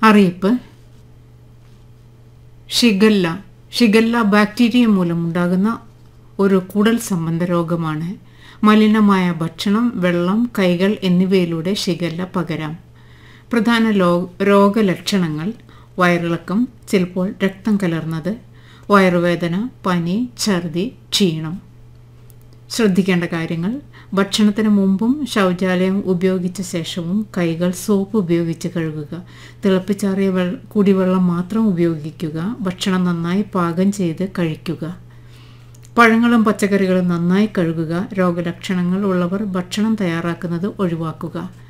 അറിയിപ്പ് shigella shigella bacteria മൂലമുണ്ടാകുന്ന ഒരു കുടൽ സംബന്ധ രോഗമാണ് മലിനമായ ഭക്ഷണം വെള്ളം കൈകൾ എന്നിവയിലൂടെ ഷിഗല്ല പകരാം പ്രധാന ലോ രോഗലക്ഷണങ്ങൾ വയറിളക്കം ചിലപ്പോൾ രക്തം കലർന്നത് വയറുവേദന പനി ഛർദി ക്ഷീണം ശ്രദ്ധിക്കേണ്ട കാര്യങ്ങൾ ഭക്ഷണത്തിന് മുമ്പും ശൗചാലയം ഉപയോഗിച്ച ശേഷവും കൈകൾ സോപ്പ് ഉപയോഗിച്ച് കഴുകുക തിളപ്പിച്ചാറിയ വെൾ കുടിവെള്ളം മാത്രം ഉപയോഗിക്കുക ഭക്ഷണം നന്നായി പാകം ചെയ്ത് കഴിക്കുക പഴങ്ങളും പച്ചക്കറികളും നന്നായി കഴുകുക രോഗലക്ഷണങ്ങൾ ഉള്ളവർ ഭക്ഷണം തയ്യാറാക്കുന്നത് ഒഴിവാക്കുക